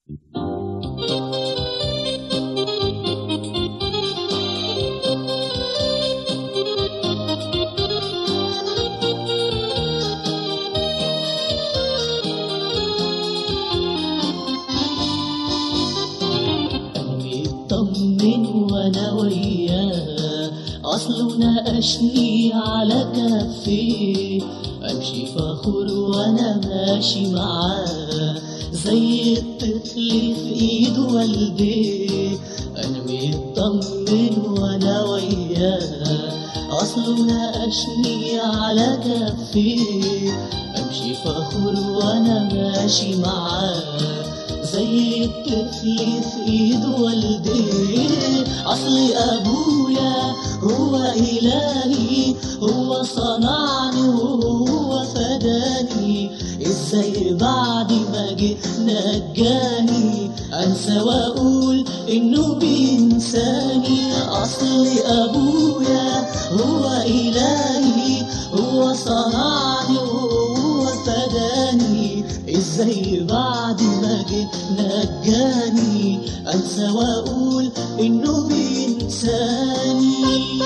مطمن وانا وياه اصله ناقشني على كفي امشي فخور وانا ماشي معاه زي الطفل في ايد والديه انا مطمن وانا وياه اصله ناقشني على كفي امشي فخور وانا ماشي معاه زي الطفل في ايد والديه اصل ابويا هو الهي هو صنعني وهو فداني ازاي بعد ما جه نجاني انسى واقول انه بينساني اصل ابويا هو الهي هو صنعني وهو فداني ازاي بعد ما جه نجاني انسى واقول انه بينساني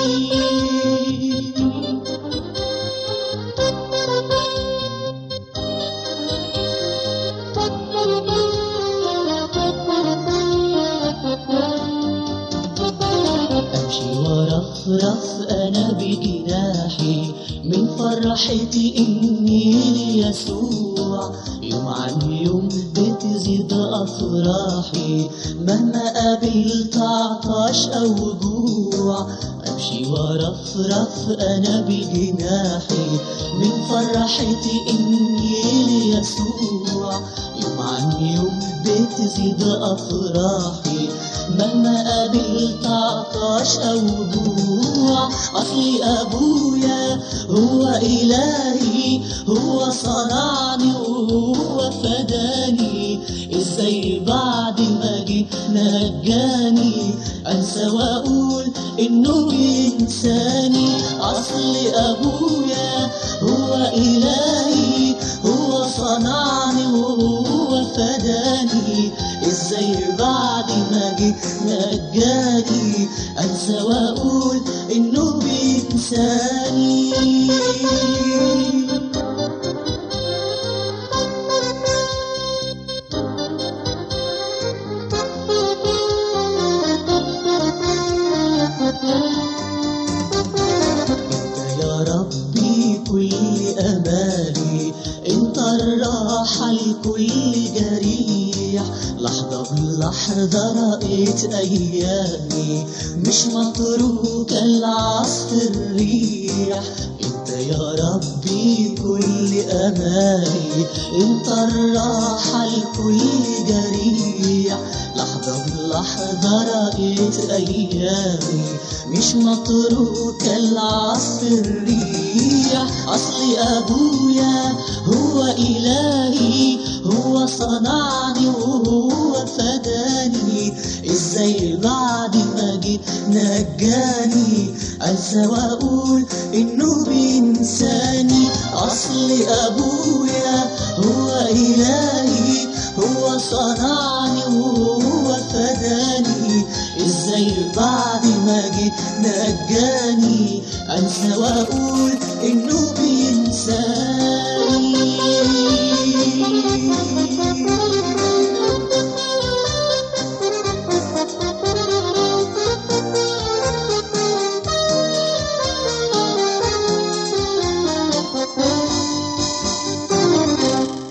امشي وارفرف انا بجناحي من فرحتي اني ليسوع يوم عن يوم بتزيد افراحي مهما قابلت عطش او جوع امشي وارفرف انا بجناحي من فرحتي اني ليسوع يوم عن يوم بتزيد افراحي مهما قابلت عطش او جوع اصلي ابويا هو الهي هو صنعني وهو فداني ازاي بعد ما جه نجاني انسى واقول انه ينساني اصل ابويا هو الهي هو صنعني وهو فداني ازاي بعد ما جه نجاني انسى واقول انه بينساني انت يا ربي كل امالي انت الراحة لكل جريح لحظة بلحظة رأيت ايامي مش متروكة العصف الريح انت يا ربي كل امالي انت الراحة لكل جريح لحظة بلحظة رأيت أيامي مش متروكة العصف الريح أصل أبويا هو إلهي هو صنعني وهو فداني إزاي بعد ما جه نجاني أنسى وأقول إنه بينساني أصل أبويا هو إلهي هو صنعني وهو فداني ازاي بعد ما جه نجاني انسى واقول انه بينساني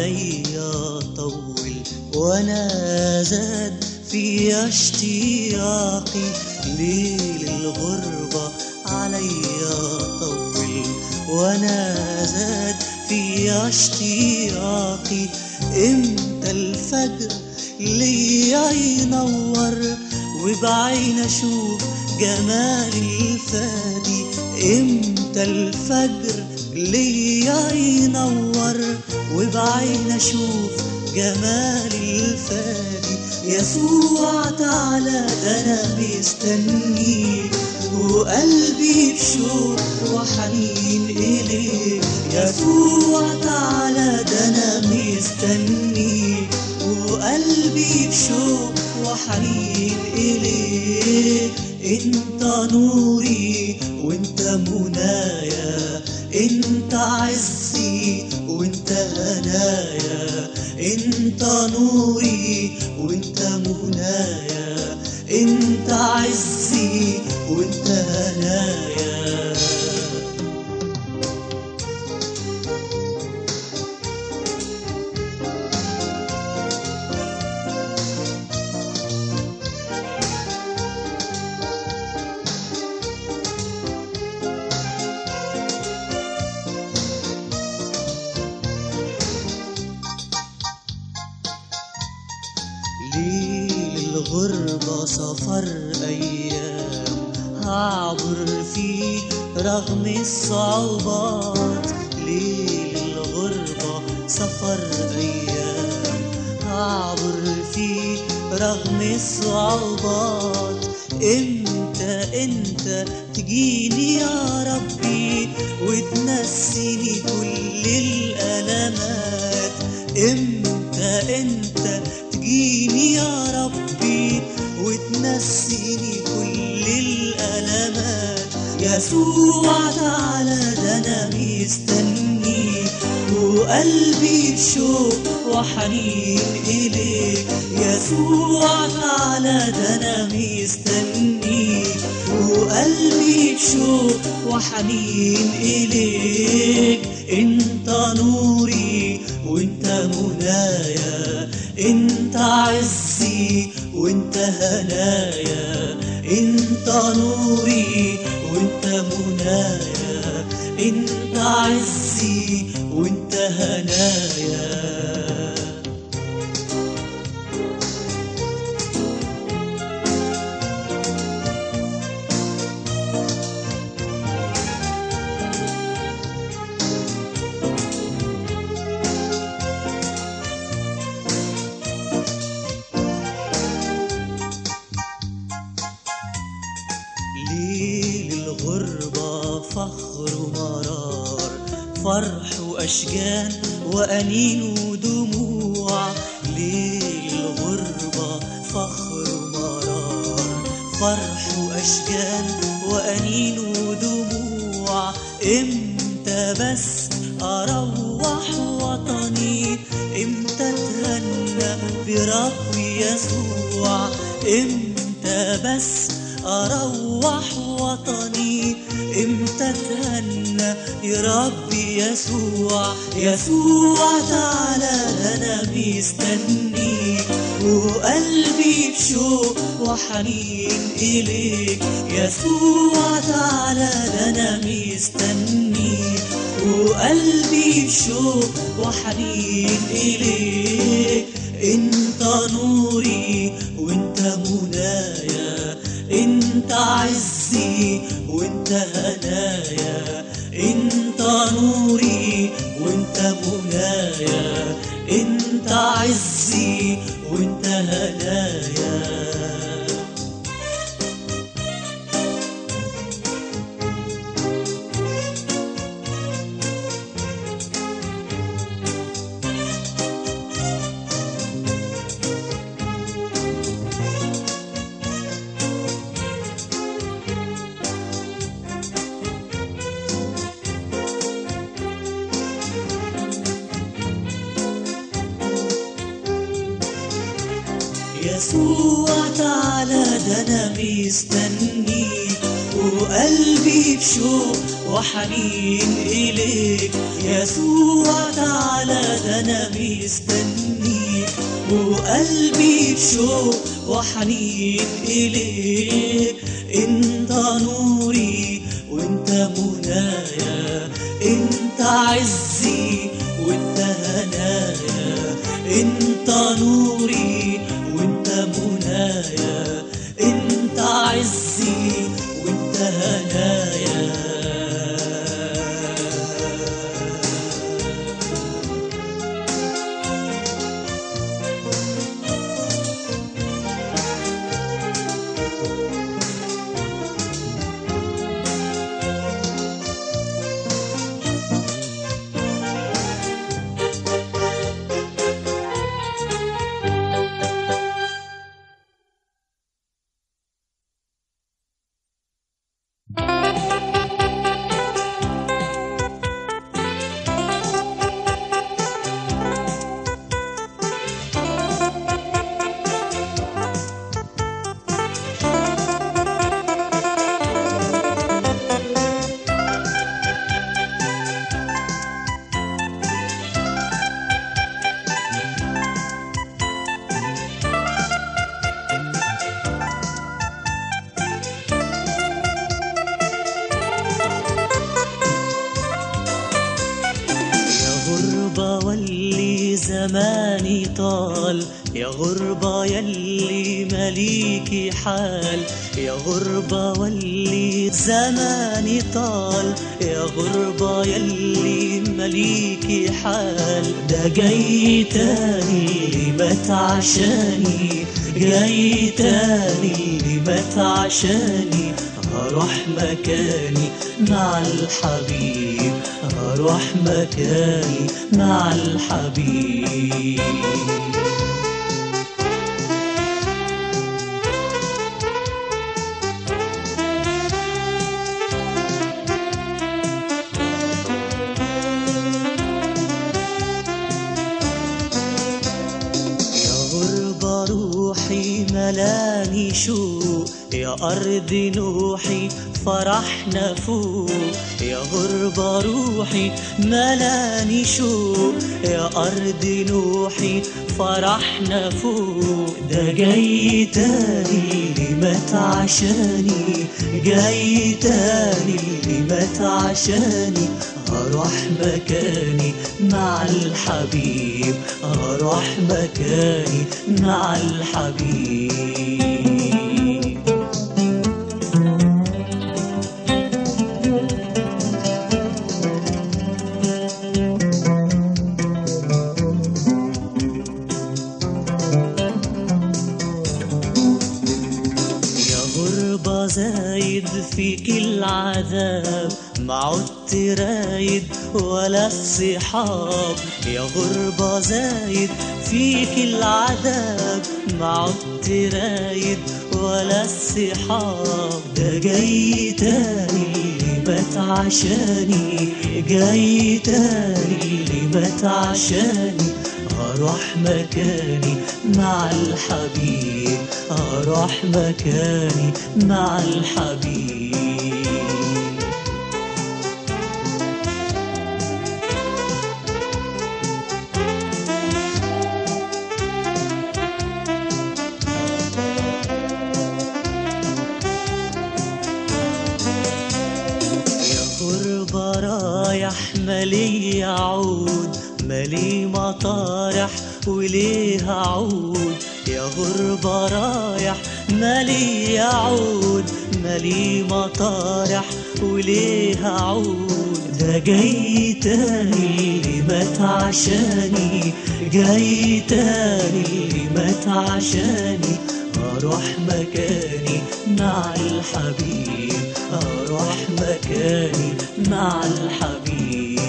عليا طول وانا زاد في اشتياقي ليل الغربة عليا طول وانا زاد في اشتياقي امتى الفجر ليا ينور وبعين اشوف جمال الفادي امتى الفجر ليا ينور وبعين اشوف جمال الفادي يسوع تعالى ده انا مستنيك وقلبي بشوق وحنين اليك يسوع تعالى ده انا مستنيك وقلبي بشوق وحنين إليك انت نوري وانت منايا انت عزي وانت هنايا انت نوري وانت منايا انت عزي وانت هنايا ليل الغربة سفر أيام هعبر فيه رغم الصعوبات ليل الغربة سفر أيام هعبر فيه رغم الصعوبات امتى انت تجيني يا ربي وتنسيني كل الألمات امتى انت تجيني يا ربي وتنسيني كل الألمات يسوع تعالى ده أنا مستنيك وقلبي بشوق وحنين إليك يسوع تعالى ده أنا مستنيك وقلبي بشوق وحنين إليك انت نوري وانت منايا انت عزي وانت هنايا انت نوري وانت منايا انت عزي وانت هنايا ليل الغربة فخر ومرار فرح وأشجان وأنين ودموع ليل الغربة فخر ومرار فرح وأشجان وأنين ودموع امتى بس أروح وطني امتى اتهنى بربي يسوع امتى بس أروح وطني امتى اتهنى يا ربي يسوع يسوع تعالى انا مستنيك وقلبي بشوق وحنين اليك يسوع تعالى انا مستنيك وقلبي بشوق وحنين اليك انت نوري وانت منايا انت عزي وانت هنايا انت نوري وانت منايا انت عزي وانت هنايا يسوع تعالى ده انا مستنيك وقلبي بشوق وحنين إليك يسوع تعالى ده أنا مستنيك وقلبي بشوق وحنين إليك انت نوري وانت منايا انت عزي وانت هنايا انت نوري وانت منايا انت عزي وانت هنايا يا غربة واللي زماني طال يا غربة يلي مليكي حال يا غربة واللي زماني طال يا غربة يلي مليكي حال ده جاي تاني مات عشاني جاي تاني مات عشاني هروح مكاني مع الحبيب هروح مكاني مع الحبيب يا غربة روحي ملاني شوق يا أرض نوحي فرحنا فوق يا غربة روحي ملاني شوق يا أرض نوحي فرحنا فوق ده جاي تاني مات عشاني جاي تاني مات عشاني هروح مكاني مع الحبيب هروح مكاني مع الحبيب يا غربة زايد فيك العذاب ما عدت رايد ولا الصحاب يا غربة زايد فيك العذاب ما عدت رايد ولا الصحاب ده جاي تاني مات عشاني جاي تاني مات عشاني هروح مكاني مع الحبيب هروح مكاني مع الحبيب يا غربة رايح مالي عود مالي مطارح وليه عود يا غربة رايح مالي عود مالي مطارح وليه عود ده جاي تاني مات عشاني جاي تاني مات عشاني هروح مكاني مع الحبيب هروح مكاني مع الحبيب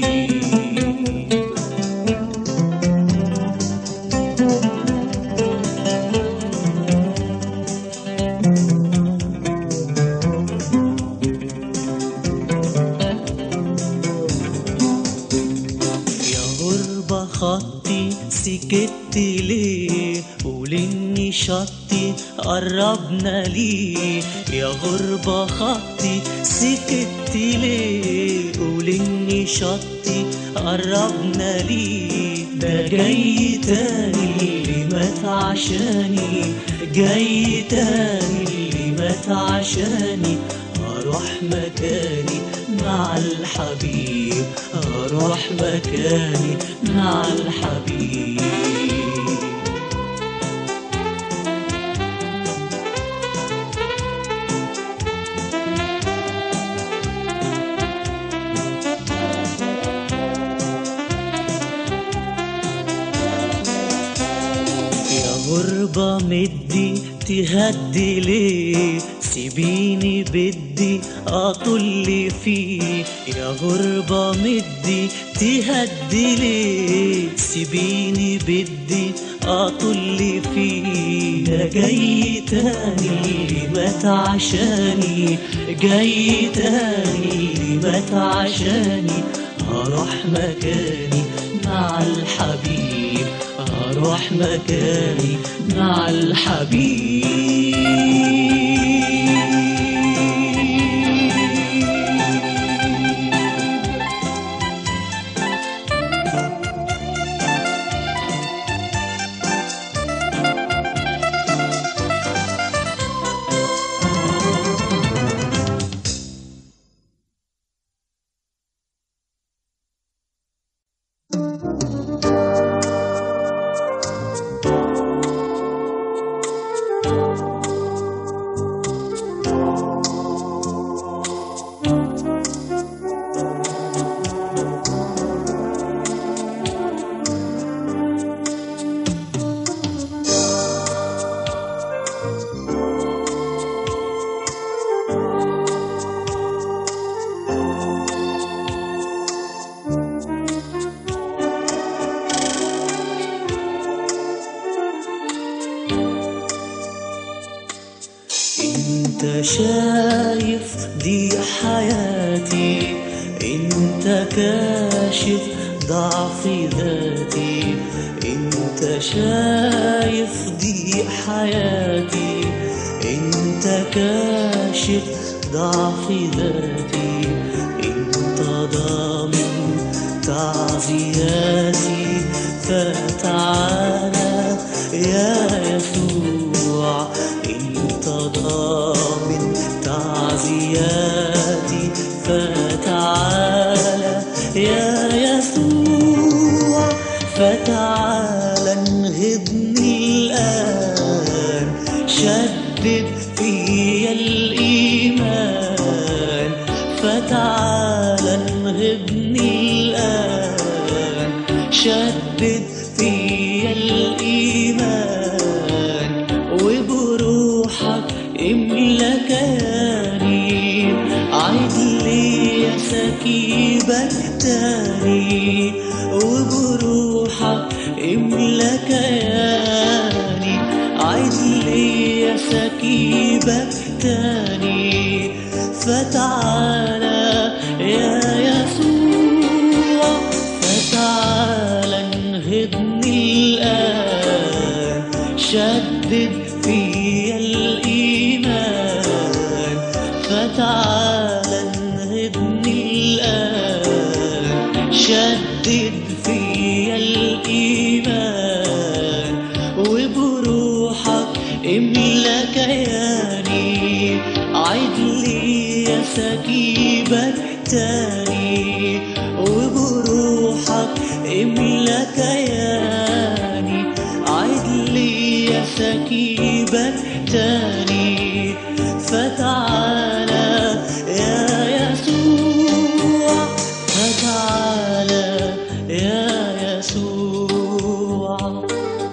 يا غربة خطي سكت ليه قول اني شطي قربنا ليه يا غربة خطي سكت ليه قول اني شطي قربنا ليه ده جاي تاني اللي مات عشاني جاي تاني اللي مات عشاني هروح مكاني مع الحبيب هروح مكاني مع الحبيب يا غربة مدي تهدي ليه سيبيني بدي اطل فيه يا غربة مدي تهدي ليه سيبيني بدي اطل فيه ده جاي تاني اللي مات عشاني جاي تاني اللي مات عشاني هروح مكاني مع الحبيب هروح مكاني مع الحبيب انت شايف دي حياتي انت كاشف ضعف ذاتي انت شايف دي حياتي انت كاشف ضعف ذاتي انت ضامن تعزياتي فتعالى يا يسوع انت ضامن تعزياتي فتعالى يا يسوع فتعالى انهضني الآن شدد في الإيمان فتعالى انهضني الآن شدد في الإيمان وبروحك املى كياني عيد لي يا سكيبك تاني وبروحك املى كياني عيد لي يا سكيبك تاني فتعالى يا يسوع فتعالى انهضني الآن شدد في الإيمان فتعالى انهضني الآن شدد في الإيمان وبروحك املى كياني عيد لي يا سكيبك تاني وبروحك املى كياني عيد لي يا سكيبك تاني فتعالى يا يسوع فتعالى يا يسوع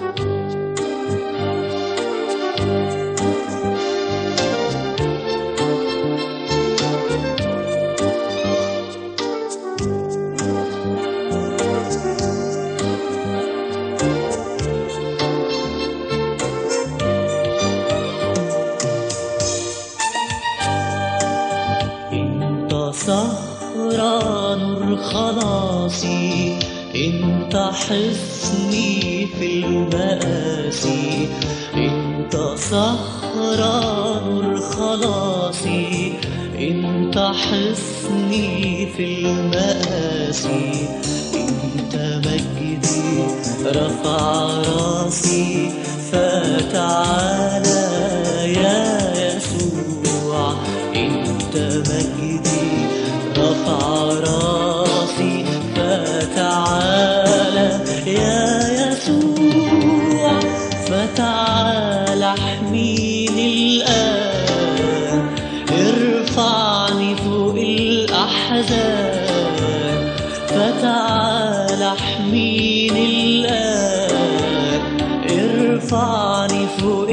انت سهران نور خلاصي انت حصني في المآسي انت سهران سهران خلاصي انت حصني في المآسي انت مجدي رفع راسي فتعالى يا يسوع انت مجدي رفع راسي فتعالى يا يسوع فتعالى احميني الآن ارفعني فوق الأحزان فتعالى احميني الآن ارفعني فوق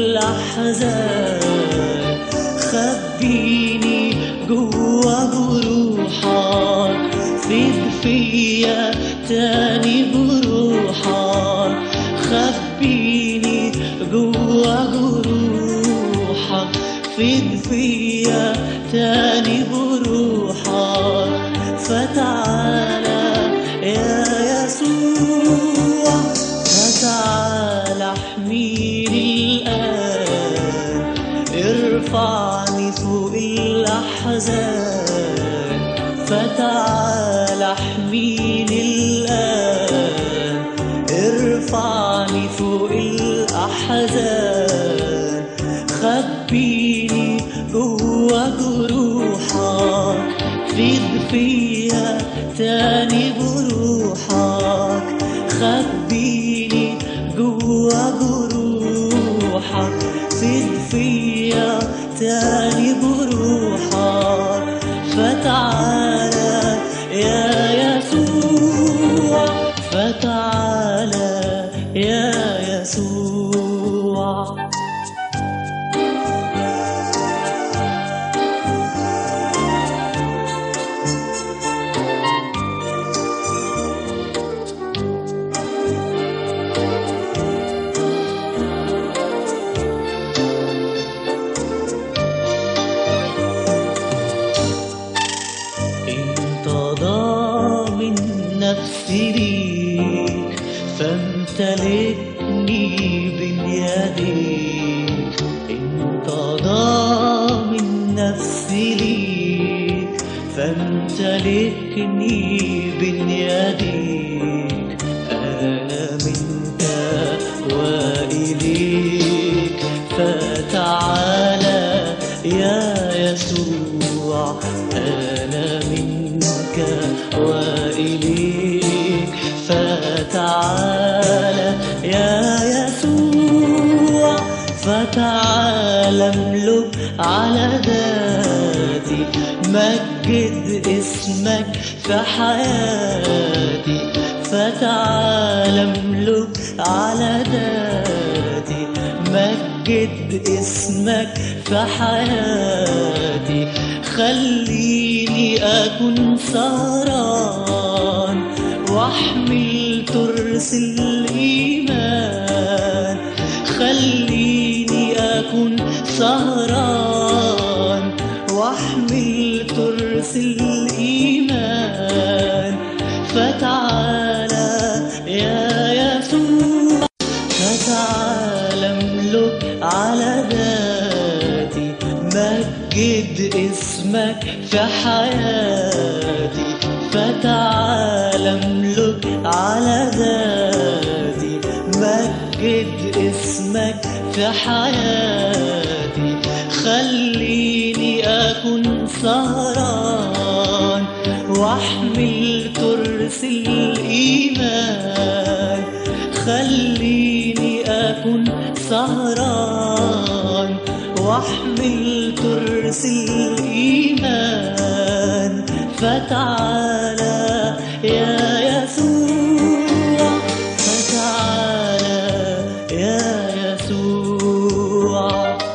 الأحزان خبيني جوا جروحك فيد فيا تاني بروحك خبيني جوا جروحك فيد فيا تاني بروحك فتعالى يا يسوع فتعالى احميني الآن ارفعني فوق الأحزان فتعالى احميني الآن ارفعني فوق الأحزان خبيني جوا جروحك فيد فيا تاني بروحك خبيني جوا جروحك فيد فيا تاني بروحك فتعالى يا يسوع فتعالى يا يسوع انت ضامن نفسي ليك فامتلكني بين يديك انت ضامن نفسي ليك فامتلكني بين يديك انا منك واليك فتعالى يا يسوع أنا منك وإليك فتعالى يا يسوع فتعالى املك على ذاتي مجد اسمك في حياتي فتعالى املك على ذاتي مجد اسمك في حياتي خليني أكون سهران واحمل ترس الإيمان خليني أكون سهران واحمل ترس الإيمان فتعالى يا يسوع فتعالى املك على ذاتي مجد اسمك في حياتي فتعالى املك على ذاتي مجد اسمك في حياتي خليني أكون سهران واحمل ترس الإيمان خليني أكون سهران واحمل ترس الإيمان فتعالى يا يسوع فتعالى يا يسوع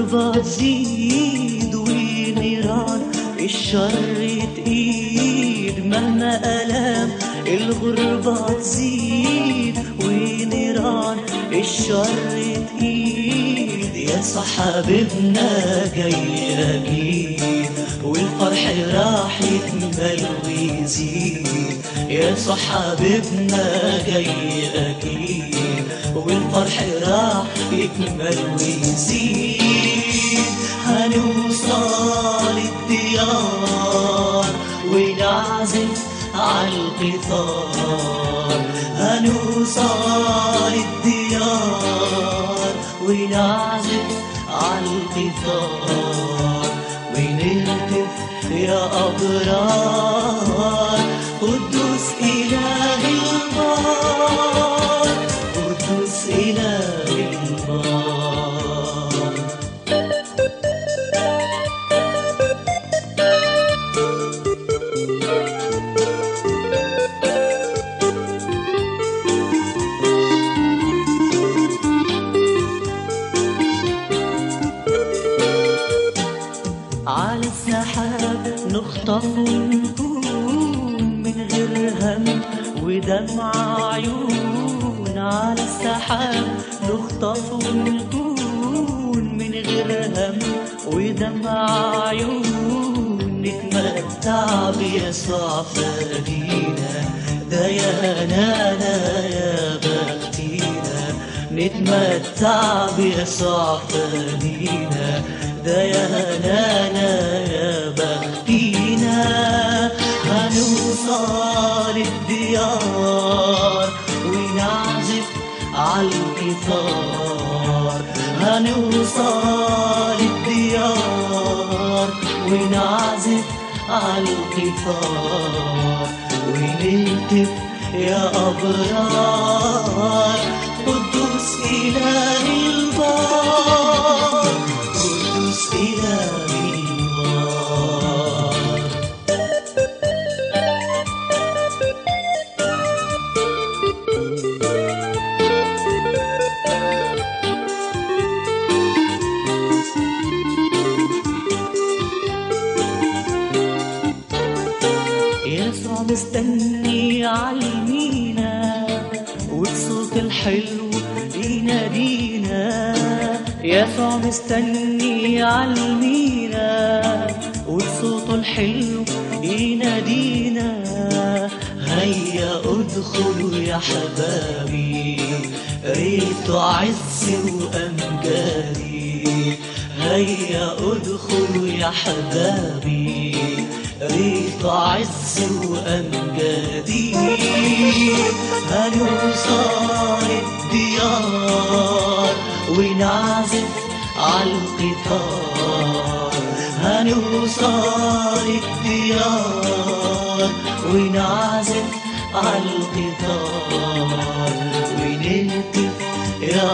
الغربة تزيد ونيران الشر تقيد مهما ألام الغربة تزيد ونيران الشر تقيد يا حبيبنا جاي أكيد والفرح راح يكمل ويزيد يا حبيبنا جاي أكيد والفرح راح يكمل ويزيد هنوصل الديار ونعزف عالقطار هنوصل الديار ونعزف عالقطار ونهتف يا أبرار قدوس إله البار قدوس إله البار على السحاب نخطف ونكون من غير هم ودمع عيون على السحاب نخطف ونكون من غير هم ودمع عيون نتمتع بيسوع فدينا ده يا هنانا يا بختينا نتمتع بيسوع فدينا ده يا هنانا يا بختينا هنوصل الديار ونعزف عالقطار هنوصل الديار ونعزف عالقطار ونهتف يا أبرار قدوس إله البار قدوس إله البار يسوع مستني عالمينا وبصوت الحلو ينادينا يسوع مستني عالمينا وبصوت الحلو ينادينا هيا ادخلوا يا حبابي ريت عز وامجادي هيا ادخلوا يا حبابي ريت عز وامجادي هنوصل الديار ونعزف عالقطار هنوصل الديار ونعزف عالقطار ونهتف يا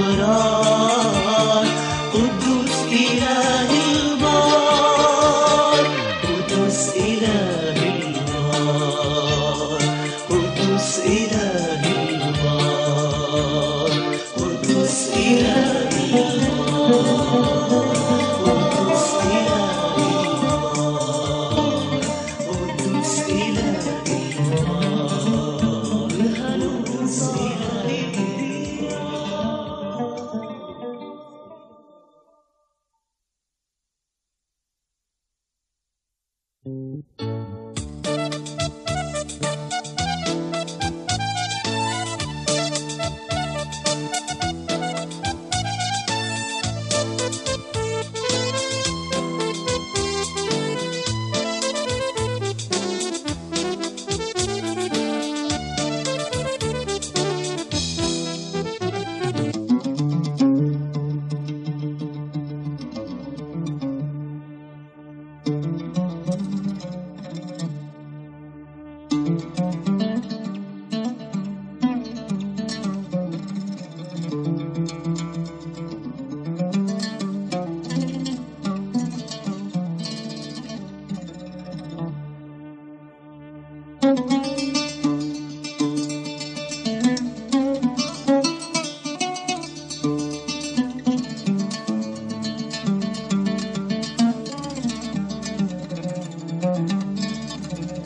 أبرار قدوس إله البار قدوس إله البار قدوس إله البار قدوس إله البار قدوس إله البار قدوس إله البار قدوس إله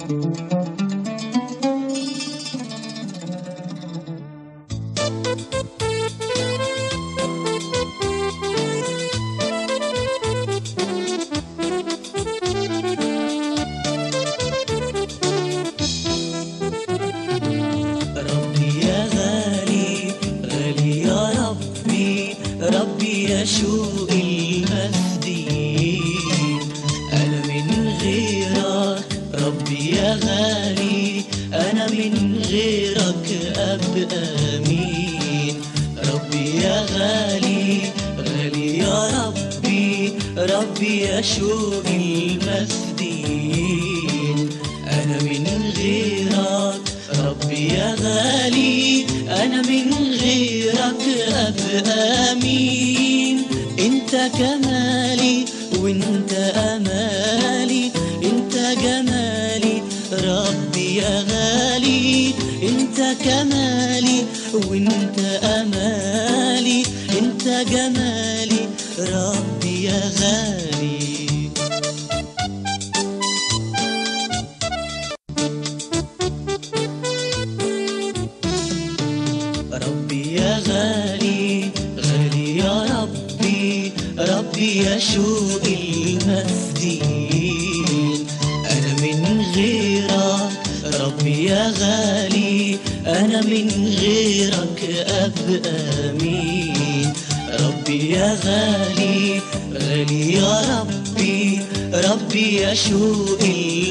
ربي يا غالي غالي يا ربي ربي يا شوق المفدين أنا من غيرك ربي يا غالي أنا من غيرك أبقى مين ربي يا غالي غالي يا ربي ربي يا شوق المفدين أنا من غيرك ربي يا غالي أنا من غيرك أبقى مين أنت كمالي وأنت أمالي أنت جمالي ربي يا غالي أنت كمالي وأنت أمالي أنت جمالي ربي يا غالي ربي يا غالي غالي يا ربي ربي يا شوق المفدين أنا من غيرك ربي يا غالي أنا من غيرك أبقى مين ربي يا غالي غالي يا ربي ربي يا شوق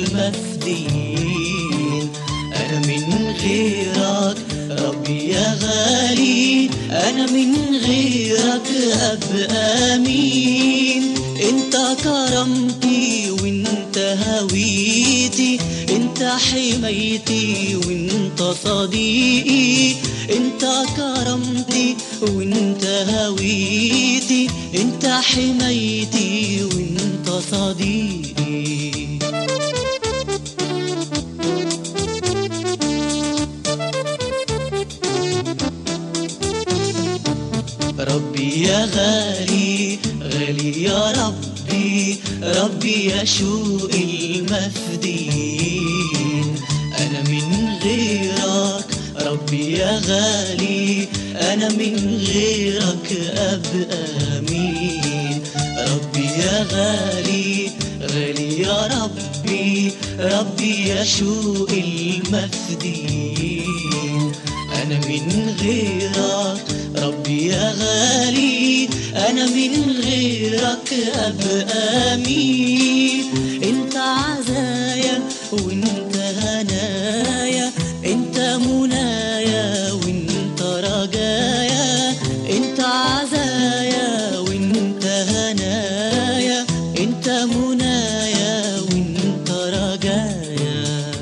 المفدين أنا من غيرك ربي يا غالي أنا من غيرك أبقى مين أنت كرمتي وأنت هويتي أنت حمايتي وأنت صديقي أنت كرمتي وأنت هويتي أنت حمايتي وأنت صديقي ربي يا غالي غالي يا ربي ربي يا شوق المفدين أنا من غيرك ربي يا غالي أنا من غيرك أبقى مين ربي يا غالي غالي يا ربي ربي يا شوق المفدين أنا من غيرك ربي يا غالي أنا من غيرك أبقى مين أنت عزايا وأنت هنايا أنت منايا وأنت رجايا أنت عزايا وأنت هنايا أنت منايا وأنت رجايا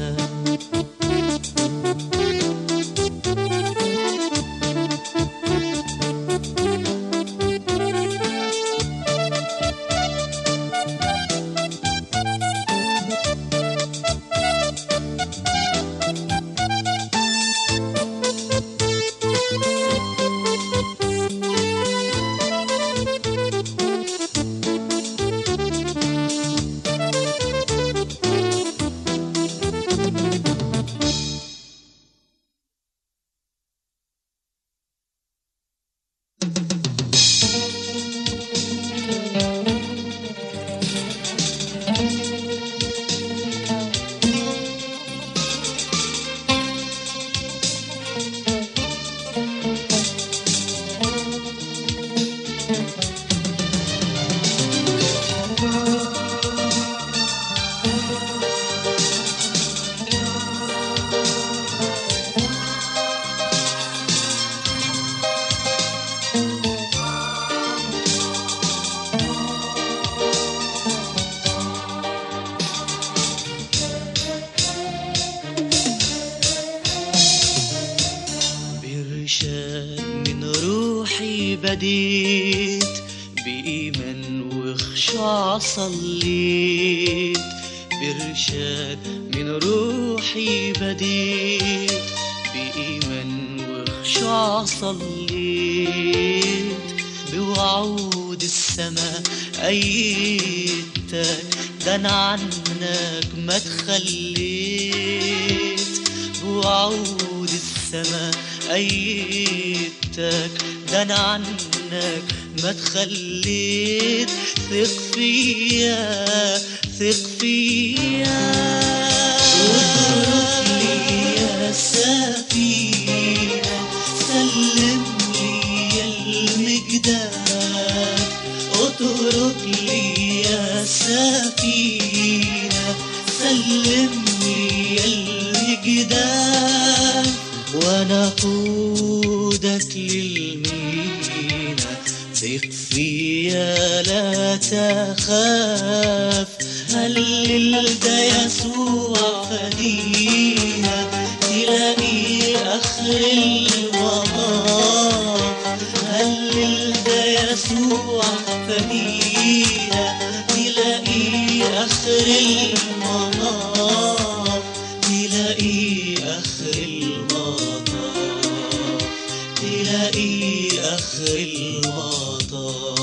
برشاد من روحي بديت بإيمان وخشوع صليت برشاد من روحي بديت بإيمان وخشوع صليت بوعود السماء أيدتك ده أنا عنك ما تخليت بوعود السما أيدتك ده أنا عنك ما تخليت ثق فيا ثق فيا اترك لي يا سفينة سلم لي المجداد اترك لي يا سفينة سلم لي المجداد وانا قودك للمينا ثق فيا لا تخاف هلل ده يسوع فدينا تلاقي اخر المطاف هلل ده يسوع فدينا تلاقي اخر المطاف تلاقي اخر المطاف تلاقي اخر المطاف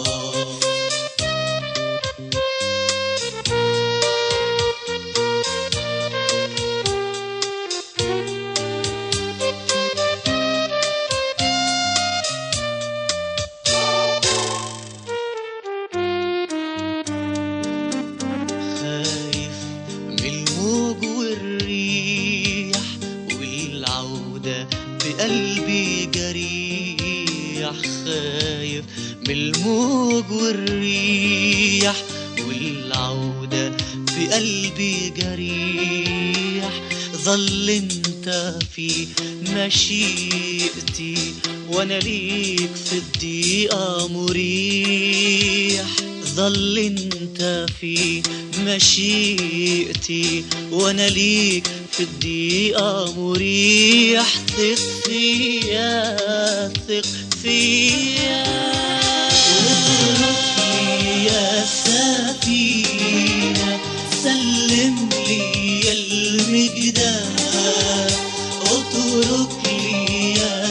خايف من الموج والريح والعودة بقلبي جريح خايف من الموج والريح والعودة بقلبي جريح ظل انت في مشيئتي وانا ليك في الضيقة مريح ظل انت في مشيئتي وانا ليك في الضيقة مريح ثق فيا ثق فيا اترك لي يا سفينة سلم لي المجداد اترك لي يا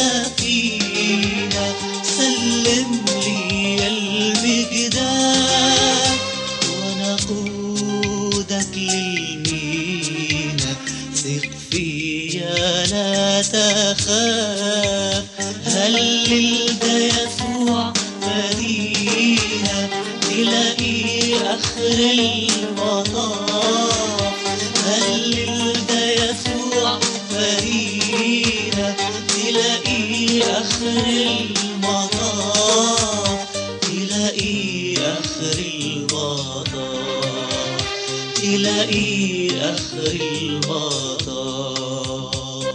سفينة سلم لي المجداد وانا قودك للمينا ثق فيا لا تخاف هلل ده يسوع مدينة تلاقي آخر المطاف هلل ده يسوع مدينة تلاقي آخر المطاف تلاقي آخر المطاف تلاقي آخر المطاف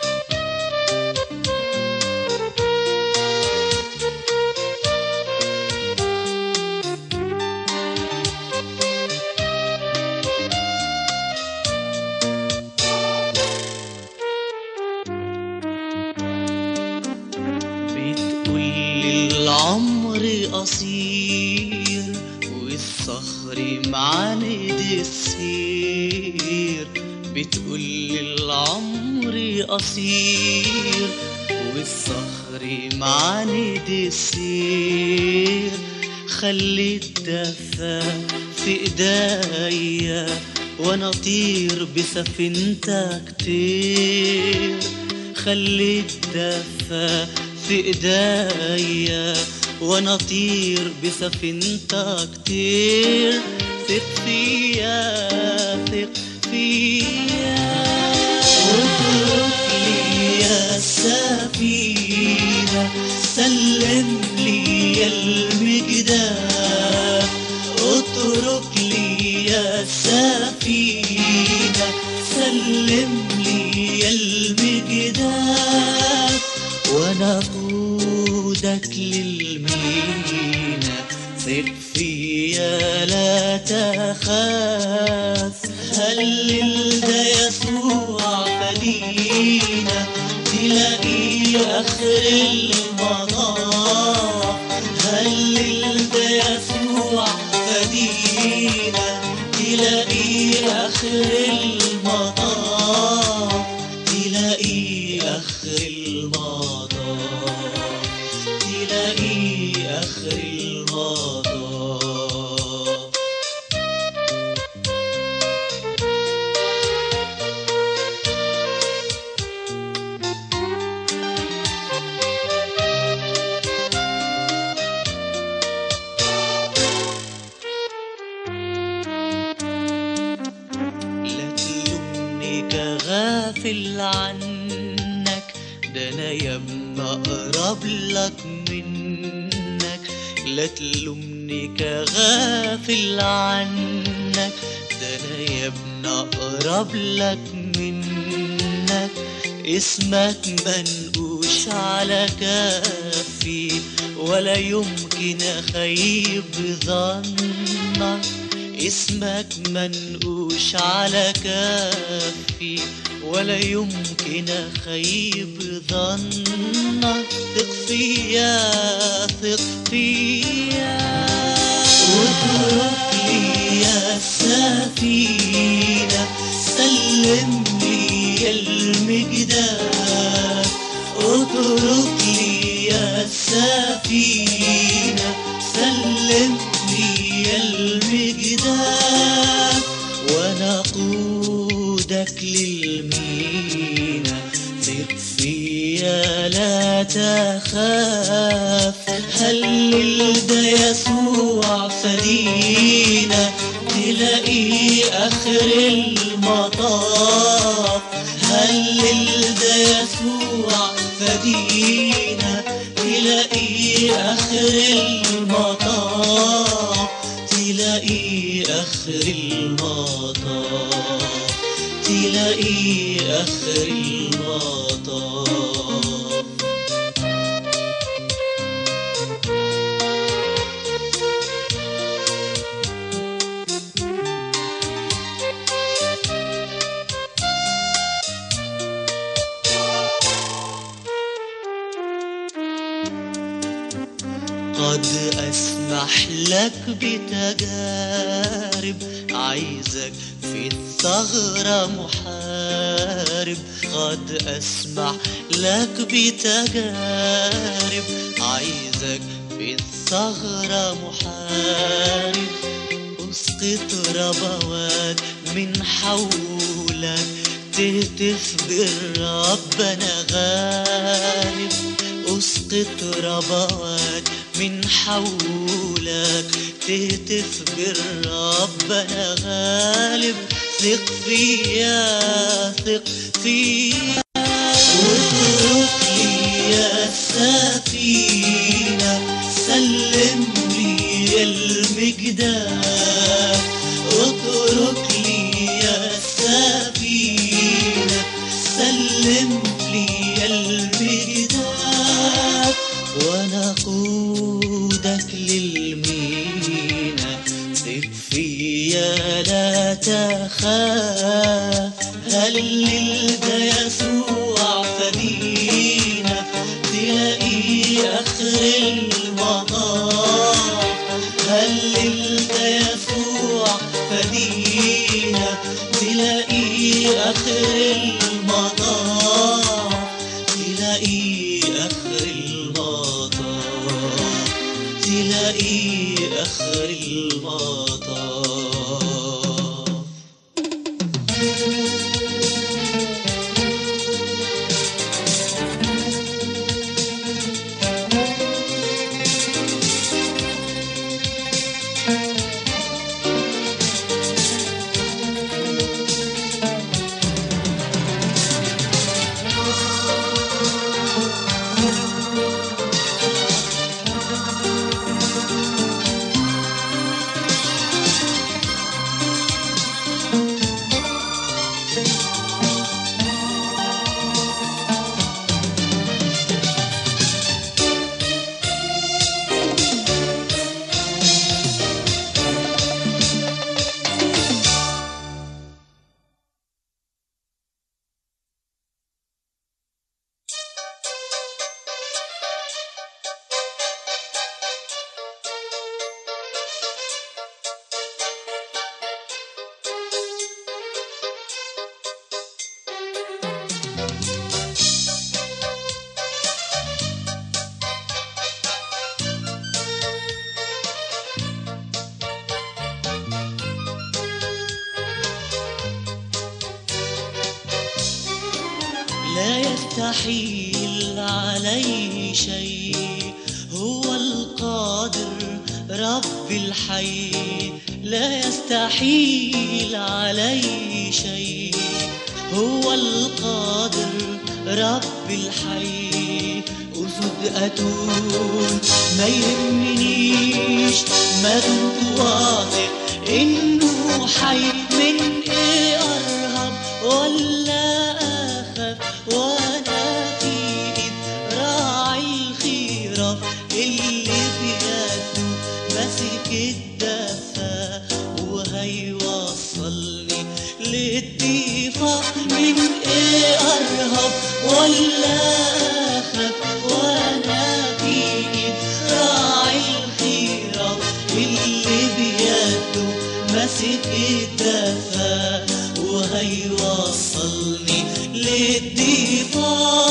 بتقول العمر قصير والصخر معاند السير بتقول العمر قصير والصخر معاند السير خلي الدفا في ايديا وانا اطير بسفينتك طير خلي الدفا في ايديا وانا اطير بسفينتك طير ثق فيا ثق فيا اترك لي يا سفينة سلم لي المجداد اترك لي يا سفينة سلم لي المجداد وانا اقودك للمينا ثق فيا لا تخاف هلل ده يسوع فدينا تلاقي اخر المطاف هلل ده يسوع فدينا تلاقي اخر المطاف تلاقي اخر المطاف تلاقي اخر المطاف كغافل عنك ده انا يا ابن اقرب لك منك لا تلومني كغافل عنك ده انا يا ابن اقرب لك منك اسمك منقوش على كفي ولا يمكن اخيب ظنك اسمك منقوش على كفي ولا يمكن اخيب ظنك ثق فيا ثق فيا واترك لي يا السفينة سلم لي المجداد اترك لي يا السفينة سلم لي المجداد وانا قودك للمينا ثق فيا لا تخاف هلل ده يسوع فدينا تلاقي اخر المطاف هلل ده يسوع فدينا تلاقي اخر المطاف تلاقي اخر المطاف تلاقي اخر المطاف قد أسمح لك بتجارب عايزك في الثغرة محارب قد أسمح لك بتجارب عايزك في الثغرة محارب اسقط ربوات من حولك تهتف بالرب أنا غالب اسقط ربوات من حولك تهتف بالرب انا غالب ثق فيا ثق فيا واترك لي يا السفينة سلم لي المجداد اترك لي يا السفينة سلم لي المجداد وانا قودك للمينا ثق فيا لا تخاف هلل ده يسوع فدينا تلاقي اخر المطاف هلل ده يسوع فدينا تلاقي اخر المطاف تلاقي اخر المطاف تلاقي اخر المطاف لا يستحيل عليه شيء هو القادر رب الحي لا يستحيل عليه شيء هو القادر رب الحي أسد أتون ما يهمنيش ما دمت واثق إنه حي من إيه أرهب ولا أخاف وأنا في إيد راعي الخيرة اللي بيده ماسك الدفا وهيوصلني للضيفة من إيه أرهب ولا أخاف وأنا في إيد راعي الخيرة اللي بيده ماسك الدفا وهيوصلني للضيفة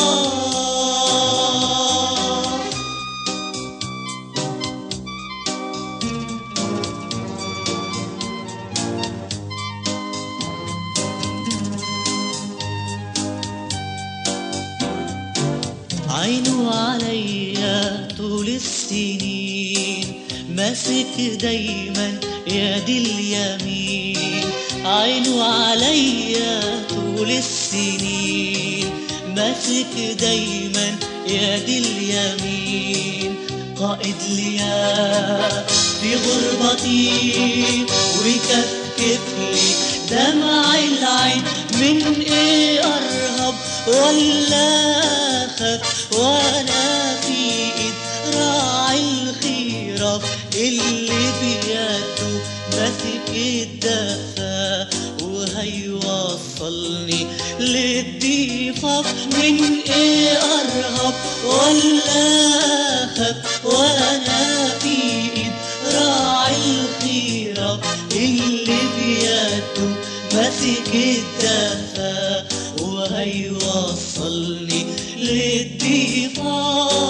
عينه عليا طول السنين ماسك دايما يدي اليمين عينه عليا طول السنين ماسك دايما يدي اليمين قائد ليا في غربتي ويكفكف لي دمع العين من ايه ارهب ولا اخاف وانا في ايد راعي الخيرة اللي بيده ماسك الدفا وهيوصلني للضيفة من ايه ارهب ولا اخاف وانا في ايد راعي الخيرة اللي بيده ماسك الدفا وهيوصلني للضيفة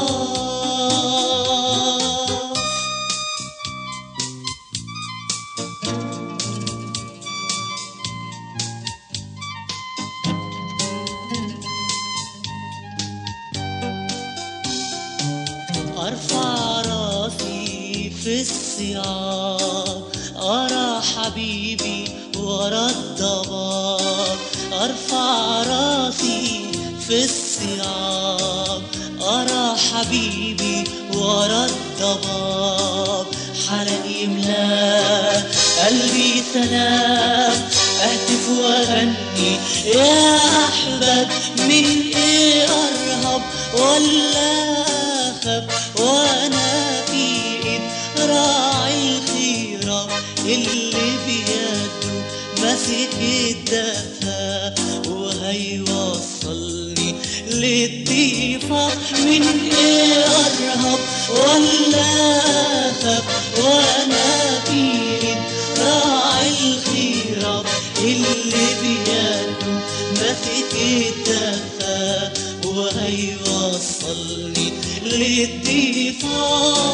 أرفع راسي في الصيام أرى حبيبي ورا الضباب أرفع راسي في الصيام أرى حبيبي ورا الضباب حالا يملا قلبي سلام أهتف وأغني يا أحباب من إيه أرهب ولا أخاف وأنا في إيد راعي الخيرة اللي بيده ماسك الدفا وهيوصلني للضيفة من إيه أرهب ولا أخاف وأنا في إيد راعي الخيرة اللي بيده ماسك الدفا وهيوصلني للضيفة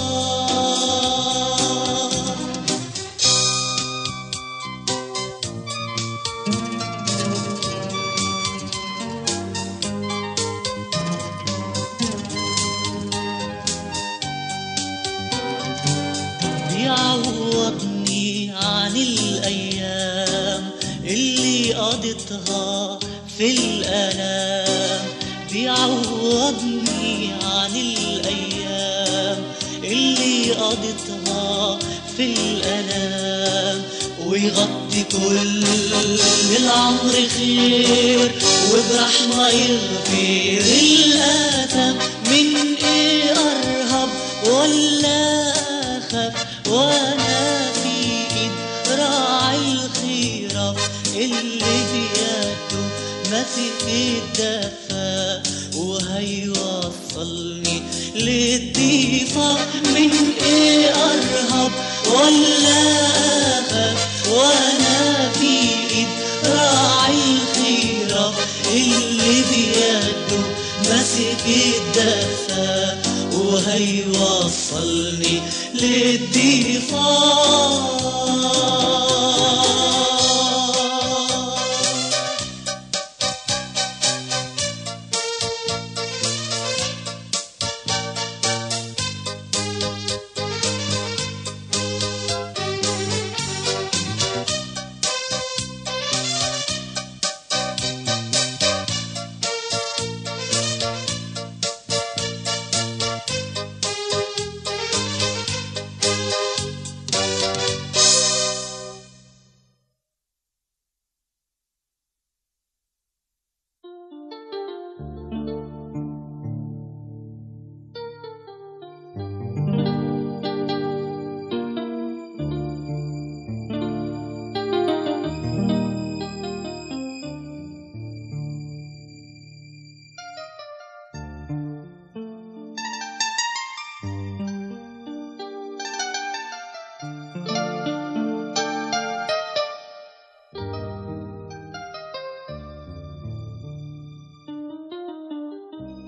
بيعوضني عن الأيام اللي قضيتها في الألام بيعوضني عن الأيام اللي قضيتها في الألام ويغطي كل العمر خير وبرحمة يغفر الآثام من إيه أرهب ولا أخاف وأنا في إيد راعي الخيرة اللي بيده ماسك الدفا وهيوصلني للضيفة من إيه أرهب ولا أخاف وأنا في إيد راعي الخيرة اللي بيده ماسك الدفا وهيوصلني للضيفة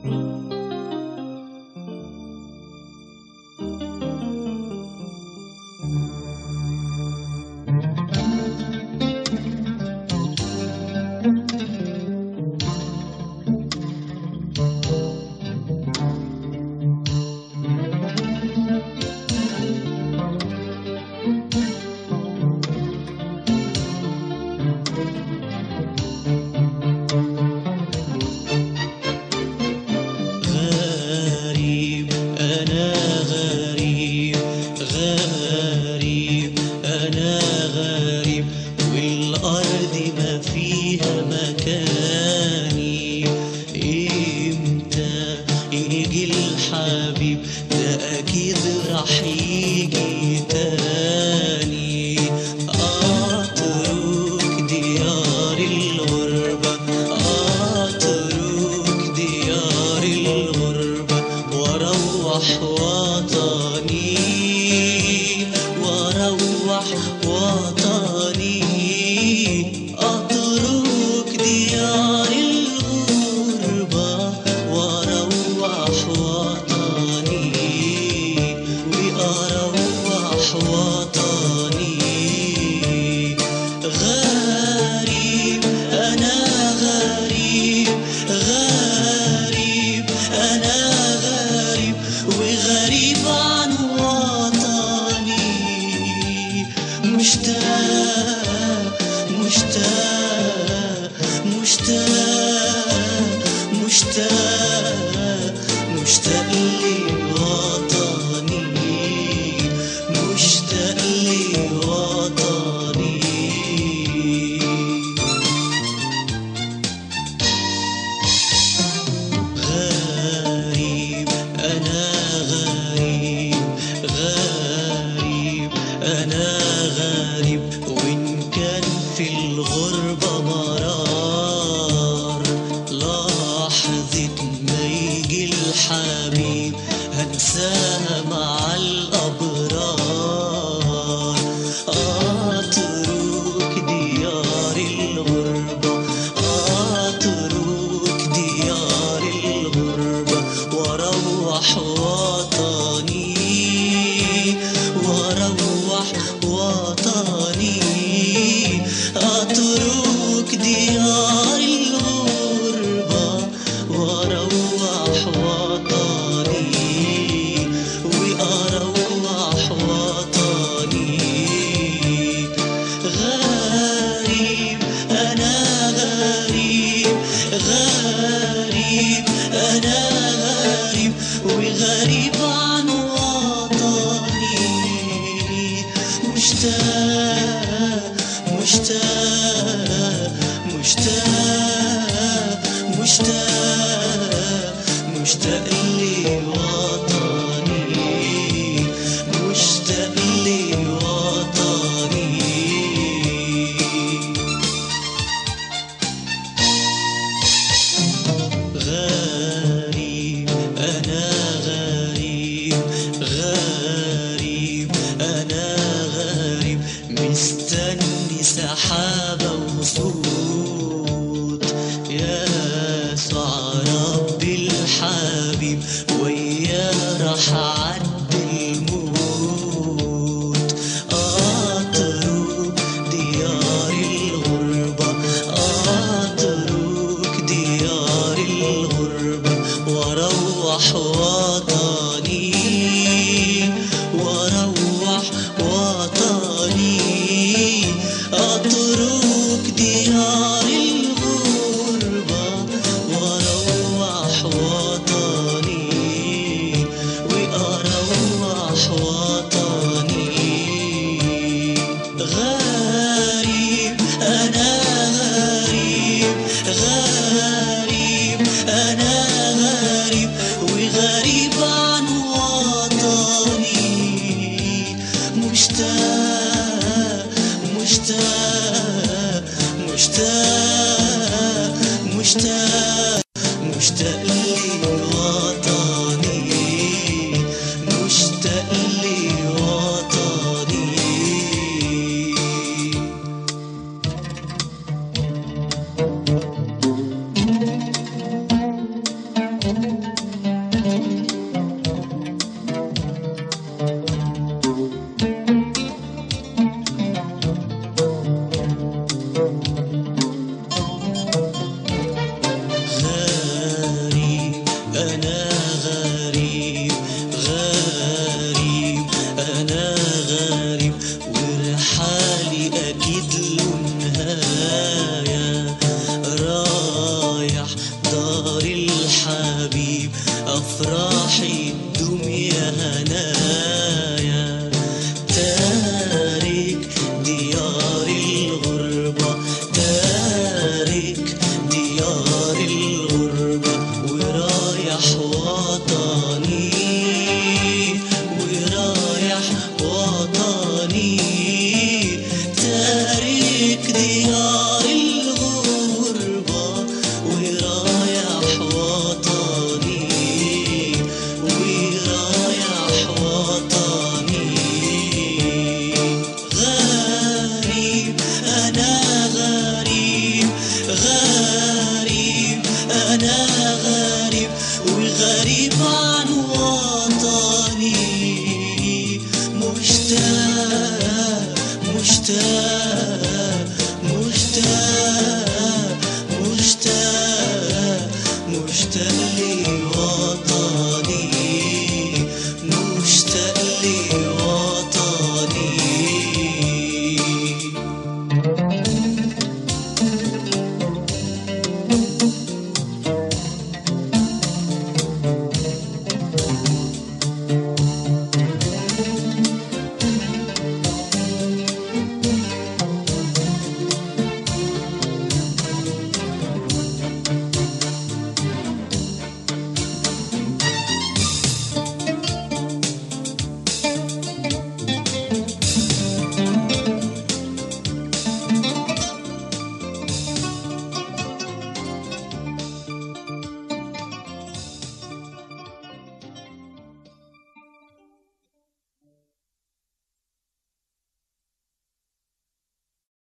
غريب أنا غريب غريب أنا غريب والأرض ما فيها مكاني إمتى يجي الحبيب ده أكيد راح يجي تاني أترك ديار الغربة أترك ديار الغربة وأروح وطني وأروح وطني أترك ديار الغربة وأروح وطني وأروح وطني غريب أنا غريب غريب أنا غريب وغريب عن وطني مشتاق مشتاق مشتاق مشتاق مشتاق لوطني مشتاق لوطني غريب أنا غريب غريب أنا غريب وإن كان في الغربة مرار لحظة ما يجي الحبيب هنساها مع الأبرار أترك ديار الغربة أترك ديار الغربة وأروح وطني وأروح وطني أترك ديار الغربة وأروح وطني وأروح وطني غريب أنا غريب غريب أنا غريب وغريب عن وطني مشتاق مشتاق مشتاق مشتاق مشتاق لوطني مشتاق لوطني غريب أنا غريب غريب أنا غريب مستني سحابة وصوت يا ربي الحبيب وياه راح أعدي الموت أترك ديار الغربة أترك ديار الغربة وأروح وطني وأروح وطني أترك ديار الغربة وأروح وطني وأروح وطني غريب أنا غريب غريب أنا غريب وغريب عن وطني مشتاق مشتاق مشتاق مشتاق مشتاق لوطني مشتاق لوطني غريب